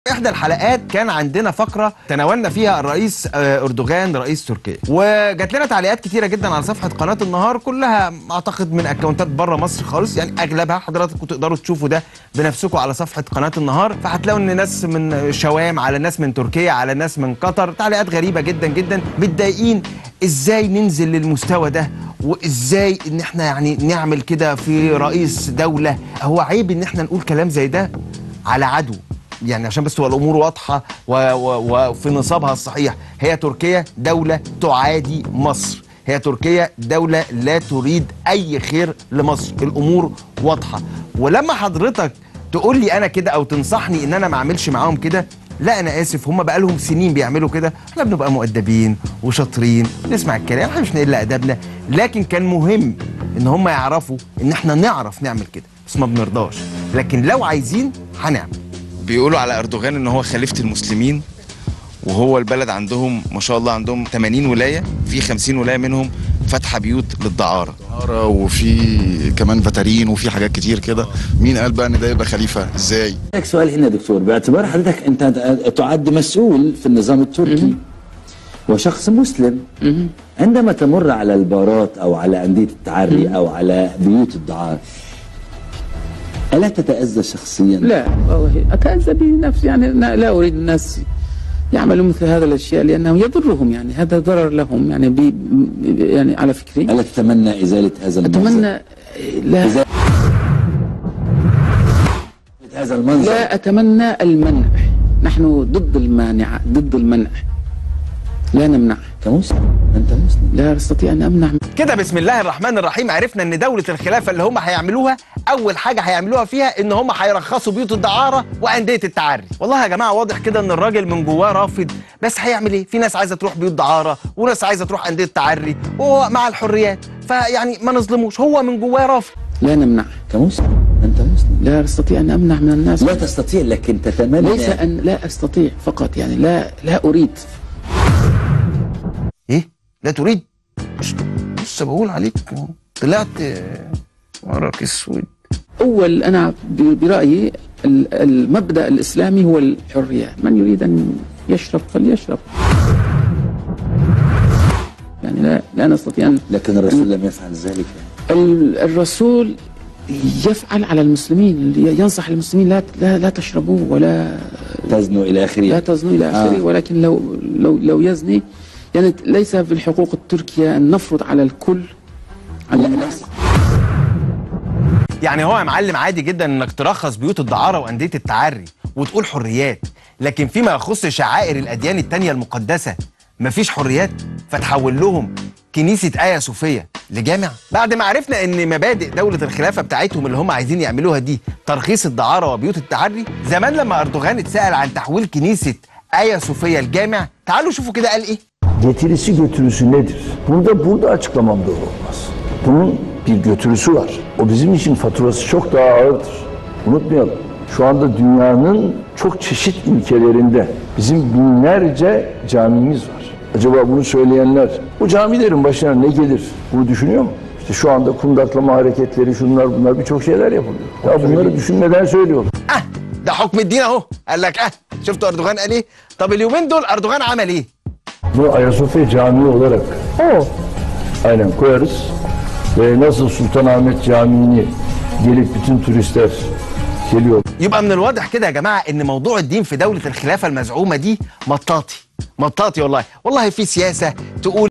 احدى الحلقات كان عندنا فقره تناولنا فيها الرئيس آه، اردوغان رئيس تركيا وجات لنا تعليقات كتيره جدا على صفحه قناه النهار كلها اعتقد من اكونتات بره مصر خالص يعني اغلبها حضراتكم تقدروا تشوفوا ده بنفسكم على صفحه قناه النهار فهتلاقوا ان ناس من شوام على ناس من تركيا على ناس من قطر تعليقات غريبه جدا جدا متضايقين ازاي ننزل للمستوى ده وازاي ان احنا يعني نعمل كده في رئيس دوله هو عيب ان احنا نقول كلام زي ده على عدو يعني عشان بس تبقى الامور واضحه و- و- وفي نصابها الصحيح هي تركيا دوله تعادي مصر هي تركيا دولة لا تريد أي خير لمصر الأمور واضحة ولما حضرتك تقول لي أنا كده أو تنصحني إن أنا ما أعملش معاهم كده لا أنا آسف هم بقالهم سنين بيعملوا كده احنا بنبقى مؤدبين وشاطرين نسمع الكلام احنا مش نقل أدبنا لكن كان مهم إن هم يعرفوا إن احنا نعرف نعمل كده بس ما بنرضاش لكن لو عايزين هنعمل بيقولوا على اردوغان ان هو خليفه المسلمين وهو البلد عندهم ما شاء الله عندهم 80 ولايه في 50 ولايه منهم فاتحه بيوت للدعاره طهارة وفي كمان فترين وفي حاجات كتير كده مين قال بقى ان ده يبقى خليفه ازاي لك سؤال هنا دكتور باعتبار حضرتك انت تعد مسؤول في النظام التركي وشخص مسلم عندما تمر على البارات او على انديه التعري او على بيوت الدعاره الا تتاذى شخصيا؟ لا والله أتأذى بنفسي يعني أنا لا أريد الناس يعملوا مثل هذا الأشياء لأنه يضرهم يعني هذا ضرر لهم يعني بي يعني على فكري الا تتمنى ازاله هذا المنظر؟ أتمنى لا إزالة هذا المنظر لا أتمنى المنع نحن ضد المانع ضد المنع لا نمنع كمسلم انت مسلم لا أستطيع أن أمنع كده بسم الله الرحمن الرحيم عرفنا ان دولة الخلافة اللي هم هيعملوها اول حاجة هيعملوها فيها ان هم هيرخصوا بيوت الدعارة واندية التعري والله يا جماعة واضح كده ان الراجل من جواه رافض بس هيعمل ايه في ناس عايزة تروح بيوت دعارة وناس عايزة تروح اندية تعري وهو مع الحريات فيعني ما نظلموش هو من جواه رافض لا نمنع كمسلم انت مسلم لا أستطيع أن أمنع من الناس لا تستطيع لكن تتمنى ليس أن لا أستطيع فقط يعني لا لا أريد ايه لا تريد مش لسه بقول عليك طلعت وراك اسود أول أنا ب- برأيي ال- المبدأ الإسلامي هو الحرية من يريد أن يشرب فليشرب يعني لا لا نستطيع أن لكن الرسول لم يفعل ذلك ال- الرسول يفعل على المسلمين ينصح المسلمين لا لا, لا تشربوا ولا تزنوا الى لا اخره تزنوا إلى آخره آه. ولكن لو لو لو يزني يعني ليس في الحقوق التركية أن نفرض على الكل على الناس يعني هو يا معلم عادي جدا انك ترخص بيوت الدعارة واندية التعري وتقول حريات لكن فيما يخص شعائر الاديان التانية المقدسة مفيش حريات فتحول لهم كنيسة آيا صوفية لجامع بعد ما عرفنا ان مبادئ دولة الخلافة بتاعتهم اللي هم عايزين يعملوها دي ترخيص الدعارة وبيوت التعري زمان لما اردوغان اتسأل عن تحويل كنيسة آيا صوفية لجامع تعالوا شوفوا كده قال ايه getirisi götürüsü nedir? Burada burada açıklamam doğru olmaz. Bunun bir götürüsü var. O bizim için faturası çok daha ağırdır. Unutmayalım. Şu anda dünyanın çok çeşit ülkelerinde bizim binlerce camimiz var. Acaba bunu söyleyenler bu camilerin başına ne gelir? Bunu düşünüyor mu? İşte şu anda kundaklama hareketleri şunlar bunlar birçok şeyler yapılıyor. Ya bunları düşünmeden söylüyorlar. اه ده حكم الدين اهو قال لك اه شفتوا اردوغان قال ايه طب اليومين دول اردوغان عمل ايه Bu Ayasofya Camii olarak aynen koyarız. Ve nasıl Sultanahmet Camii'ni gelip bütün turistler geliyor. يبقى من الواضح كده يا جماعه ان موضوع الدين في دوله الخلافه المزعومه دي مطاطي مطاطي والله والله في سياسه تقول